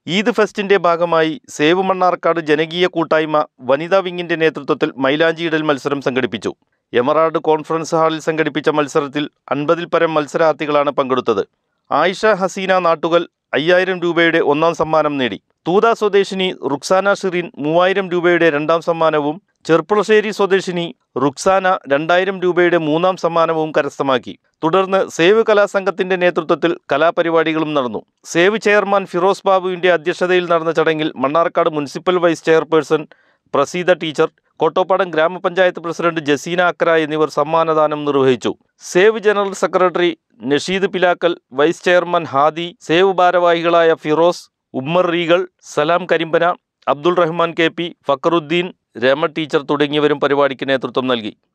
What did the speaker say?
ഈദ് ഫെസ്റ്റിന്റെ ഭാഗമായി സേവ് മണ്ണാർക്കാട് ജനകീയ കൂട്ടായ്മ വനിതാ വിങ്ങിന്റെ നേതൃത്വത്തിൽ മൈലാഞ്ചിയിടൽ മത്സരം സംഘടിപ്പിച്ചു എമറാൾഡ് കോൺഫറൻസ് ഹാളിൽ സംഘടിപ്പിച്ച മത്സരത്തിൽ അൻപതിൽ പരം മത്സരാർത്ഥികളാണ് പങ്കെടുത്തത് ആയിഷ ഹസീന നാട്ടുകൽ അയ്യായിരം രൂപയുടെ ഒന്നാം സമ്മാനം നേടി തൂത സ്വദേശിനി റുക്സാന ഷിറീൻ മൂവായിരം രൂപയുടെ രണ്ടാം സമ്മാനവും ചെർപ്പുളശ്ശേരി സ്വദേശിനി റുക്സാന രണ്ടായിരം രൂപയുടെ മൂന്നാം സമ്മാനവും കരസ്ഥമാക്കി തുടർന്ന് സേവ് കലാസംഘത്തിന്റെ നേതൃത്വത്തിൽ കലാപരിപാടികളും നടന്നു സേവ് ചെയർമാൻ ഫിറോസ് ബാബുവിന്റെ അധ്യക്ഷതയിൽ നടന്ന ചടങ്ങിൽ Mannarkkad municipal vice chairperson Praseetha teacher Kottopadam grama panchayat president Jaseena Akra എന്നിവർ സമ്മാനദാനം നിർവഹിച്ചു save general secretary Nasheed Pilakkal vice chairman Hadi save ഭാരവാഹികളായ ഫിറോസ് ഉമ്മർ റീകൾ Salam Karimbana Abdul Rahman K P Fakruddin Rama teacher തുടങ്ങിയവരും പരിപാടിക്ക് നേതൃത്വം നൽകി